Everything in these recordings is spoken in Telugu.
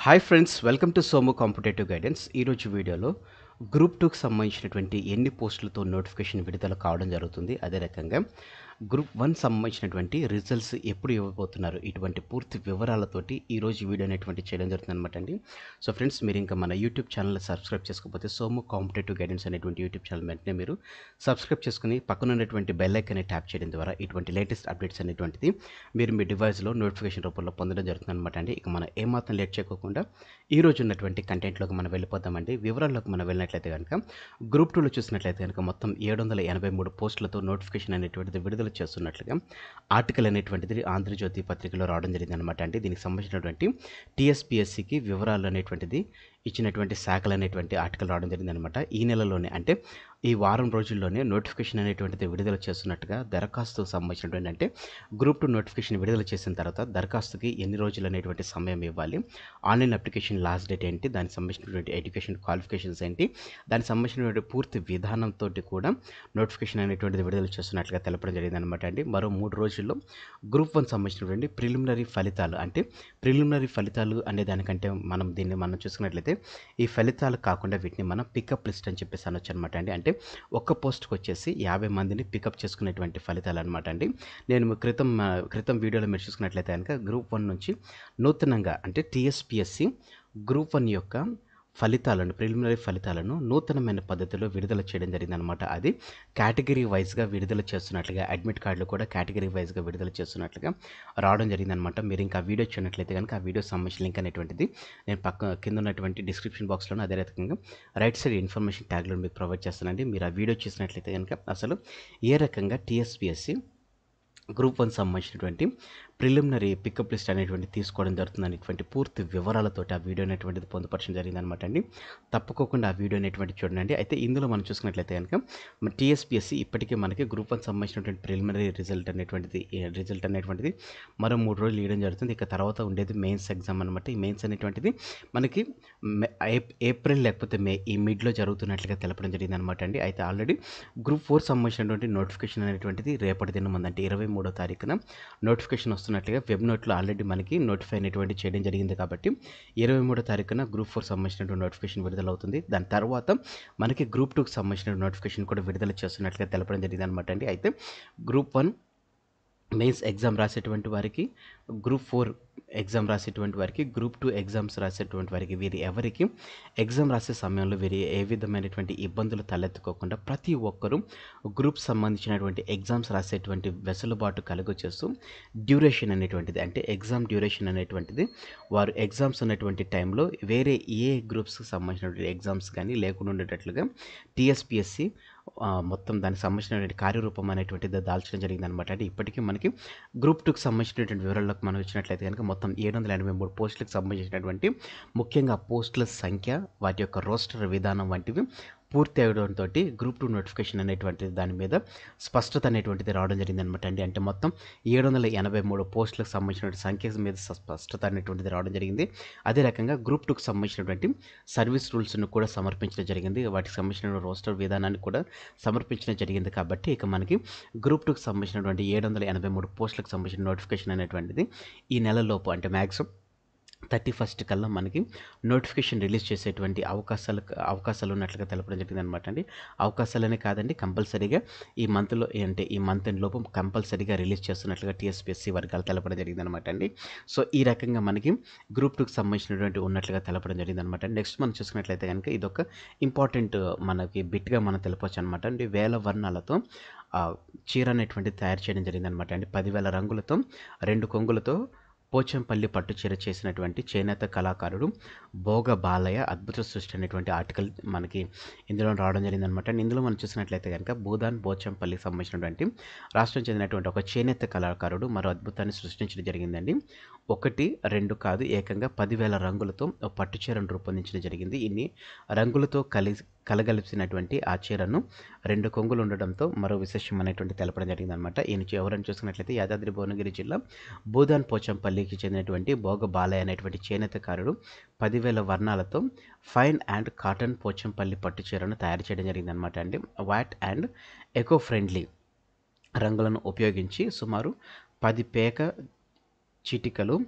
hi friends welcome to Somu competitive guidance ఈరోజు వీడియోలో గ్రూప్ టూకి సంబంధించినటువంటి ఎన్ని పోస్టులతో నోటిఫికేషన్ విడుదల కావడం జరుగుతుంది అదే రకంగా గ్రూప్ వన్ సంబంధించినటువంటి రిజల్ట్స్ ఎప్పుడు ఇవ్వబోతున్నారు ఇటువంటి పూర్తి వివరాలతోటి ఈరోజు వీడియో అనేటువంటి చేయడం జరుగుతుంది అనమాట అండి సో ఫ్రెండ్స్ మీరు ఇంకా మన యూట్యూబ్ ఛానల్ సబ్స్క్రైబ్ చేసుకోకపోతే సోము కాంపిటేటివ్ గైడెన్స్ అనేటువంటి యూట్యూబ్ ఛానల్ వెంటనే మీరు సబ్స్క్రైబ్ చేసుకుని పక్కన ఉన్నటువంటి బెల్ ఐకన్ ట్యాప్ చేయడం ద్వారా ఇటువంటి లేటెస్ట్ అప్డేట్స్ అనేటువంటిది మీరు మీ డివైస్లో నోటిఫికేషన్ రూపంలో పొందడం జరుగుతుంది అనమాట అండి ఇక మనం ఏమాత్రం లేట్ చేయకోకుండా ఈ రోజు ఉన్నటువంటి కంటెంట్లోకి మనం వెళ్ళిపోతామండి వివరాల్లోకి మనం వెళ్ళినట్లయితే కనుక గ్రూప్ టూలో చూసినట్లయితే కనుక మొత్తం ఏడు వందల ఎనభై మూడు పోస్టులతో నోటిఫికేషన్ అనేటువంటిది విడుదల చేస్తున్నట్లుగా ఆర్టికల్ అనేటువంటిది ఆంధ్రజ్యోతి పత్రికలో రావడం జరిగింది అనమాట అండి దీనికి సంబంధించినటువంటి టీఎస్పిఎస్సికి వివరాలు అనేటువంటిది ఇచ్చినటువంటి శాఖలు అనేటువంటి ఆర్టికల్ రావడం జరిగింది అనమాట ఈ నెలలోనే అంటే ఈ వారం రోజుల్లోనే నోటిఫికేషన్ అనేటువంటిది విడుదల చేస్తున్నట్టుగా దరఖాస్తుకు సంబంధించినటువంటి అంటే గ్రూప్ టూ నోటిఫికేషన్ విడుదల చేసిన తర్వాత దరఖాస్తుకి ఎన్ని రోజులు అనేటువంటి సమయం ఇవ్వాలి ఆన్లైన్ అప్లికేషన్ లాస్ట్ డేట్ ఏంటి దానికి సంబంధించినటువంటి ఎడ్యుకేషన్ క్వాలిఫికేషన్స్ ఏంటి దానికి సంబంధించినటువంటి పూర్తి విధానంతో కూడా నోటిఫికేషన్ అనేటువంటిది విడుదల చేస్తున్నట్లుగా తెలపడం జరిగింది అనమాట అండి మరో మూడు రోజుల్లో గ్రూప్ వన్ సంబంధించినటువంటి ప్రిలిమినరీ ఫలితాలు అంటే ప్రిలిమినరీ ఫలితాలు అనే దానికంటే మనం దీన్ని మనం చూసుకున్నట్లయితే ఈ ఫలితాలు కాకుండా వీటిని మనం పికప్ లిస్ట్ అని చెప్పేసి అనొచ్చు అనమాట అండి అంటే ఒక్క పోస్ట్కి వచ్చేసి యాభై మందిని పికప్ చేసుకునేటువంటి ఫలితాలు అనమాట అండి నేను క్రితం ఆ, క్రితం వీడియోలో మీరు చూసుకున్నట్లయితే కనుక గ్రూప్ వన్ నుంచి నూతనంగా అంటే టీఎస్పిఎస్సి గ్రూప్ వన్ యొక్క ఫలితాలను ప్రిలిమినరీ ఫలితాలను నూతనమైన పద్ధతిలో విడుదల చేయడం జరిగిందనమాట అది కేటగిరీ వైజ్గా విడుదల చేస్తున్నట్లుగా అడ్మిట్ కార్డులు కూడా కేటగిరీ వైజ్గా విడుదల చేస్తున్నట్లుగా రావడం జరిగిందనమాట మీరు ఇంకా ఆ వీడియో చూసినట్లయితే కనుక ఆ వీడియో సంబంధించిన లింక్ అనేటువంటిది నేను పక్క కింద ఉన్నటువంటి డిస్క్రిప్షన్ బాక్స్లోనే అదే రకంగా రైట్ సైడ్ ఇన్ఫర్మేషన్ ట్యాగ్లో మీకు ప్రొవైడ్ చేస్తానండి మీరు ఆ వీడియో చూసినట్లయితే కనుక అసలు ఏ రకంగా టీఎస్పిఎస్సి గ్రూప్ వన్ సంబంధించినటువంటి ప్రిలిమినరీ పికప్ లిస్ట్ అనేటువంటి తీసుకోవడం జరుగుతుంది అనేటువంటి పూర్తి వివరాలతో ఆ వీడియో అనేటువంటిది పొందుపరచడం జరిగిందనమాట అండి తప్పకోకుండా ఆ వీడియో అనేటువంటి చూడండి అయితే ఇందులో మనం చూసుకున్నట్లయితే కనుక మన టీఎస్పిఎస్సి ఇప్పటికే మనకి గ్రూప్ వన్ సంబంధించినటువంటి ప్రిలిమినరీ రిజల్ట్ అనేటువంటిది రిజల్ట్ అనేటువంటిది మరో మూడు రోజులు ఇవ్వడం జరుగుతుంది ఇక తర్వాత ఉండేది మెయిన్స్ ఎగ్జామ్ అనమాట ఈ మెయిన్స్ అనేటువంటిది మనకి మే- ఏప్- ఏప్రిల్ లేకపోతే మే ఈ మిడ్లో జరుగుతున్నట్లుగా తెలపడం జరిగింది అనమాట అండి అయితే ఆల్రెడీ గ్రూప్ ఫోర్ సంబంధించినటువంటి నోటిఫికేషన్ అనేటువంటిది రేపటి దినం ఉందంటే ఇరవై మూడో తారీఖున నోటిఫికేషన్ వస్తున్నట్లుగా వెబ్ నోట్లో ఆల్రెడీ మనకి నోటిఫై అనేటువంటి చేయడం జరిగింది కాబట్టి ఇరవై మూడో తారీఖున గ్రూప్ ఫోర్ సంబంధించినటువంటి నోటిఫికేషన్ విడుదల అవుతుంది దాని తర్వాత మనకి గ్రూప్ టూకి సంబంధించిన నోటిఫికేషన్ కూడా విడుదల చేస్తున్నట్లుగా తెలపడం జరిగింది అనమాట అండి అయితే గ్రూప్ వన్ మెయిన్స్ ఎగ్జామ్ రాసేటువంటి వారికి గ్రూప్ ఫోర్ ఎగ్జామ్ రాసేటువంటి వారికి గ్రూప్ టూ ఎగ్జామ్స్ రాసేటువంటి వారికి వీరి ఎవరికి ఎగ్జామ్ రాసే సమయంలో వీరి ఏ విధమైనటువంటి ఇబ్బందులు తలెత్తుకోకుండా ప్రతి ఒక్కరూ గ్రూప్ సంబంధించినటువంటి ఎగ్జామ్స్ రాసేటువంటి వెసులుబాటు కలుగు చేస్తూ డ్యూరేషన్ అనేటువంటిది అంటే ఎగ్జామ్ డ్యూరేషన్ అనేటువంటిది వారు ఎగ్జామ్స్ ఉన్నటువంటి టైంలో వేరే ఏ గ్రూప్స్కి సంబంధించినటువంటి ఎగ్జామ్స్ కానీ లేకుండా ఉండేటట్లుగా టీఎస్పిఎస్సి మొత్తం దానికి సంబంధించినటువంటి కార్యరూపం అనేటువంటిది దాల్చడం జరిగింది అనమాట అంటే ఇప్పటికీ మనకి గ్రూప్ టూకి సంబంధించినటువంటి వివరాల్లోకి మనం వచ్చినట్లయితే కనుక మొత్తం ఏడు వందల ఎనభై మూడు పోస్టులకు సంబంధించినటువంటి ముఖ్యంగా పోస్టుల సంఖ్య వాటి యొక్క రోస్టర్ విధానం వంటివి పూర్తి అవడంతో గ్రూప్ టూ నోటిఫికేషన్ అనేటువంటిది దాని మీద స్పష్టత అనేటువంటిది రావడం జరిగింది అనమాట అండి అంటే మొత్తం ఏడు వందల ఎనభై మూడు పోస్టులకు సంబంధించిన సంఖ్య మీద స- స్పష్టత అనేటువంటిది రావడం జరిగింది అదే రకంగా గ్రూప్ టూకి సంబంధించినటువంటి సర్వీస్ రూల్స్ను కూడా సమర్పించడం జరిగింది వాటికి సంబంధించిన రోస్టర్ విధానాన్ని కూడా సమర్పించడం జరిగింది కాబట్టి ఇక మనకి గ్రూప్ టూకి సంబంధించినటువంటి ఏడు వందల ఎనభై మూడు పోస్టులకు సంబంధించిన నోటిఫికేషన్ అనేటువంటిది ఈ నెలలోపు అంటే మ్యాక్సిమం థర్టీ ఫస్ట్ కల్లా మనకి నోటిఫికేషన్ రిలీజ్ చేసేటువంటి అవకాశాలు అవకాశాలు ఉన్నట్లుగా తెలపడం జరిగింది అనమాట అండి అవకాశాలనే కాదండి కంపల్సరీగా ఈ మంత్లో అంటే ఈ మంత్ లోపు కంపల్సరీగా రిలీజ్ చేస్తున్నట్లుగా టీఎస్పీఎస్సీ వర్గాలు తెలపడం జరిగింది అనమాట అండి సో ఈ రకంగా మనకి గ్రూప్ టూకి సంబంధించినటువంటి ఉన్నట్లుగా తెలపడం జరిగింది అనమాట నెక్స్ట్ మనం చూసుకున్నట్లయితే కనుక ఇది ఒక ఇంపార్టెంట్ మనకి బిట్గా మనం తెలపచ్చు అనమాట అండి వేల వర్ణాలతో ఆ, చీర అనేటువంటిది తయారు చేయడం జరిగింది అనమాట అండి పదివేల రంగులతో రెండు కొంగులతో పోచంపల్లి పట్టు చీర చేసినటువంటి చేనేత కళాకారుడు భోగ బాలయ్య అద్భుత సృష్టి అనేటువంటి ఆర్టికల్ మనకి ఇందులో రావడం జరిగింది అనమాట ఇందులో మనం చూసినట్లయితే కనుక భూదాన్ పోచంపల్లికి సంబంధించినటువంటి రాష్ట్రం చెందినటువంటి ఒక చేనేత కళాకారుడు మరో అద్భుతాన్ని సృష్టించడం జరిగిందండి ఒకటి రెండు కాదు ఏకంగా పదివేల రంగులతో ఒక పట్టు చీరను రూపొందించడం జరిగింది ఇన్ని రంగులతో కలిసి కలగలిసినటువంటి ఆ చీరను రెండు కొంగులు ఉండడంతో మరో విశేషం అనేటువంటి తెలపడం జరిగింది అనమాట ఈయన చూ- ఎవరని చూసుకున్నట్లయితే యాదాద్రి భువనగిరి జిల్లా భూదాన్ పోచంపల్లికి చెందినటువంటి భోగ బాలయ్య అనేటువంటి చేనేతకారుడు పదివేల వర్ణాలతో ఫైన్ అండ్ కాటన్ పోచంపల్లి పట్టు చీరను తయారు చేయడం జరిగింది అనమాట అండి వాట్ అండ్ ఎకో ఫ్రెండ్లీ రంగులను ఉపయోగించి సుమారు పది పేక చిటికలు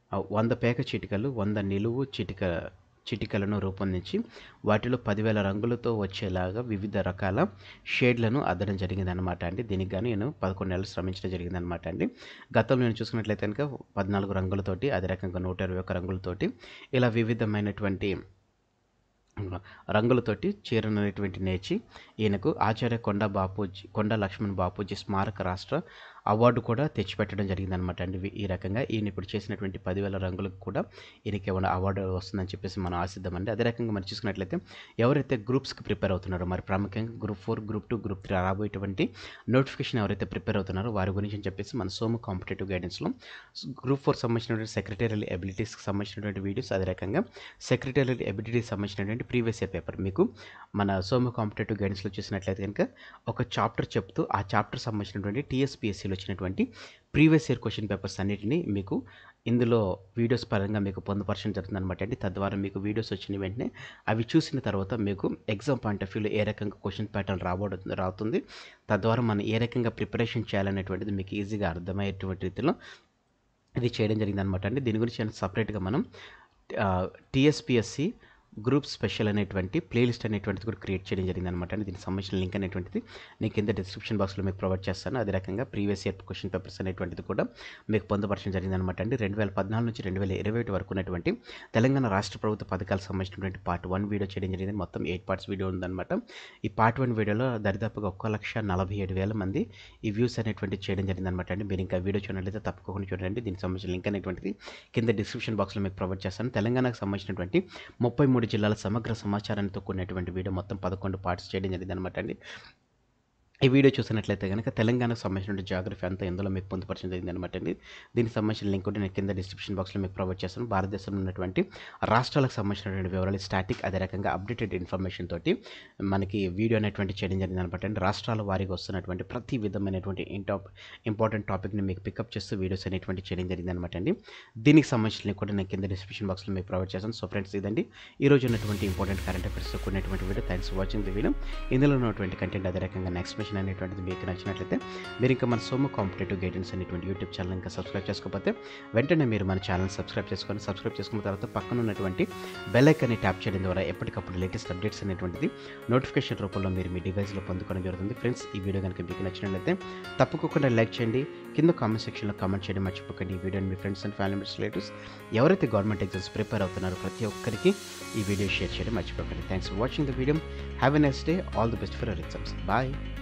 ఆ, వంద పేక చిటికలు వంద నిలువు చిటిక చిటికలను రూపొందించి వాటిలో పదివేల రంగులతో వచ్చేలాగా వివిధ రకాల షేడ్లను అద్దడం జరిగిందనమాట అండి దీనికి గాను నేను పదకొండు నెలలు శ్రమించడం జరిగిందనమాట అండి గతంలో నేను చూసుకున్నట్లయితే కనుక పద్నాలుగు రంగులతోటి అదే రకంగా నూట ఇరవై ఒక్క రంగులతోటి ఇలా వివిధమైనటువంటి రంగులతోటి చీరను అనేటువంటి నేర్చి ఈయనకు ఆచార్య కొండ బాపూజీ కొండ లక్ష్మణ్ బాపూజీ స్మారక రాష్ట్ర అవార్డు కూడా తెచ్చిపెట్టడం జరిగిందనమాట అండి ఈ రకంగా ఈయన ఇప్పుడు చేసినటువంటి పదివేల రంగులకు కూడా ఈయనకి ఏమైనా అవార్డు వస్తుందని చెప్పేసి మనం ఆశిద్దామండి అదే రకంగా మనం చూసుకున్నట్లయితే ఎవరైతే గ్రూప్స్కి ప్రిపేర్ అవుతున్నారో మరి ప్రాముఖ్యంగా group four group two group three రాబోయేటువంటి నోటిఫికేషన్ ఎవరైతే ప్రిపేర్ అవుతున్నారో వారి గురించి అని చెప్పేసి మన సోము కాంపిటేటివ్ గైడెన్స్లో గ్రూప్ ఫోర్ సంబంధించినటువంటి సెక్రటరియల్ ఎబిలిటీస్కి సంబంధించినటువంటి వీడియోస్ అదే రకంగా సెక్రటరియల్ ఎబిలిటీకి సంబంధించినటువంటి ప్రీవియస్ ఇయర్ పేపర్ మీకు మన సోము కాంపిటేటివ్ గైడెన్స్లో చూసినట్లయితే కనుక ఒక చాప్టర్ చెప్తూ ఆ చాప్టర్ సంబంధించినటువంటి టీఎస్పీఎస్సీలో వచ్చినటువంటి ప్రీవియస్ ఇయర్ క్వశ్చన్ పేపర్స్ అన్నిటిని మీకు ఇందులో వీడియోస్ పరంగా మీకు పొందుపరచడం జరుగుతుంది అనమాట అండి తద్వారా మీకు వీడియోస్ వచ్చిన వెంటనే అవి చూసిన తర్వాత మీకు ఎగ్జామ్ పాయింట్ ఆఫ్ వ్యూలో ఏ రకంగా క్వశ్చన్ ప్యాటర్న్ రాబోతుంది రావుతుంది తద్వారా మనం ఏ రకంగా ప్రిపరేషన్ చేయాలనేటువంటిది మీకు ఈజీగా అర్థమయ్యేటువంటి రీతిలో ఇది చేయడం జరిగింది అనమాట అండి దీని గురించి నేను సపరేట్గా మనం టీఎస్పిఎస్సి గ్రూప్ స్పెషల్ అనేటువంటి ప్లేలిస్ట్ అనేటువంటిది కూడా క్రియేట్ చేయడం జరిగింది అనమాట అండి దీనికి సంబంధించిన లింక్ అనేటువంటిది నేను కింద డిస్క్రిప్షన్ బాక్స్లో మీకు ప్రొవైడ్ చేస్తాను అదే రకంగా ప్రీవియస్ ఇయర్ క్వశ్చన్ పేపర్స్ అనేటువంటిది కూడా మీకు పొందుపరచడం జరిగింది అనమాట అండి రెండు వేల పద్నాలుగు నుంచి రెండు వేల ఇరవై ఒకటి వరకు ఉన్నటువంటి తెలంగాణ రాష్ట్ర ప్రభుత్వ పథకాలకు సంబంధించినటువంటి పార్ట్ వన్ వీడియో చేయడం జరిగింది మొత్తం ఎయిట్ పార్ట్స్ వీడియో ఉందన్నమాట ఈ పార్ట్ వన్ వీడియోలో దరిదాపుగా ఒక్క లక్ష నలభై ఏడు వేల మంది ఈ వ్యూస్ అనేటువంటి చేయడం జరిగింది అనమాట అండి మీరు ఇంకా వీడియో చూడట్లయితే తప్పకుండా చూడండి దీనికి సంబంధించిన లింక్ అనేటువంటిది కింద డిస్క్రిప్షన్ బాక్స్లో మీకు ప్రొవైడ్ చేస్తాను తెలంగాణకు సంబంధించినటువంటి ముప్పై మూడు జిల్లాల సమగ్ర సమాచారంతో కూడినటువంటి వీడియో మొత్తం పదకొండు పార్ట్స్ చేయడం జరిగింది అనమాట అండి ఈ వీడియో చూసినట్లయితే కనుక తెలంగాణకు సంబంధించిన జాగ్రఫీ అంతా ఇందులో మీకు పొందుపరచడం జరిగింది అనమాట అండి దీనికి సంబంధించిన లింక్ కూడా నేను కింద డిస్క్రిప్షన్ బాక్స్లో మీకు ప్రొవైడ్ చేస్తాను భారతదేశంలో ఉన్నటువంటి రాష్ట్రాలకు సంబంధించినటువంటి వివరాలు స్టాటిక్ అదే రకంగా అప్డేటెడ్ ఇన్ఫర్మేషన్ తోటి మనకి వీడియో అనేటువంటి చేయడం జరిగింది అనమాట అండి రాష్ట్రాల వారీగా వస్తున్నటువంటి ప్రతి విధమైనటువంటి ఇంటాప్ ఇంపార్టెంట్ టాపిక్ని మీకు పికప్ చేస్తూ వీడియోస్ అనేటువంటి చేయడం జరిగింది అనమాట అండి దీనికి సంబంధించిన లింక్ కూడా నేను కింద డిస్క్రిప్షన్ బాక్స్లో మీకు ప్రొవైడ్ చేస్తాను సో ఫ్రెండ్స్ ఇదండి ఈ రోజు ఉన్నటువంటి ఇంపార్టెంట్ కరెంట్ అఫేర్స్తో కూడినటువంటి video thanks for watching the video ఇందులో ఉన్నటువంటి కంటెంట్ అదే రకంగా ఎక్స్ప్రెషన్ అనేటువంటిది మీకు నచ్చినట్లయితే మీరు ఇంకా మన సోము కాంపిటేటివ్ గైడెన్స్ అనేటువంటి యూట్యూబ్ ఛానల్ ఇంకా సబ్స్క్రైబ్ చేసుకోకపోతే వెంటనే మీరు మన ఛానల్ సబ్స్క్రైబ్ చేసుకొని సబ్స్క్రైబ్ చేసుకున్న తర్వాత పక్కన ఉన్నటువంటి బెల్ ఐకాన్ని ట్యాప్ చేయడం ద్వారా ఎప్పటికప్పుడు లేటెస్ట్ అప్డేట్స్ అనేటువంటిది నోటిఫికేషన్ రూపంలో మీరు మీ డివైస్లో పొందుకోవడం జరుగుతుంది ఫ్రెండ్స్ ఈ వీడియో కనుక మీకు నచ్చినట్లయితే తప్పకుండా లైక్ చేయండి కింద కామెంట్ సెక్షన్లో కామెంట్ చేయడం మర్చిపోకండి ఈ వీడియోని మీ friends and family members relatives ఎవరైతే గవర్నమెంట్ ఎగ్జామ్స్ ప్రిపేర్ అవుతున్నారో ప్రతి ఒక్కరికి ఈ వీడియో షేర్ చేయడం మర్చిపోకండి thanks for watching the video have a next day all the best for our exams bye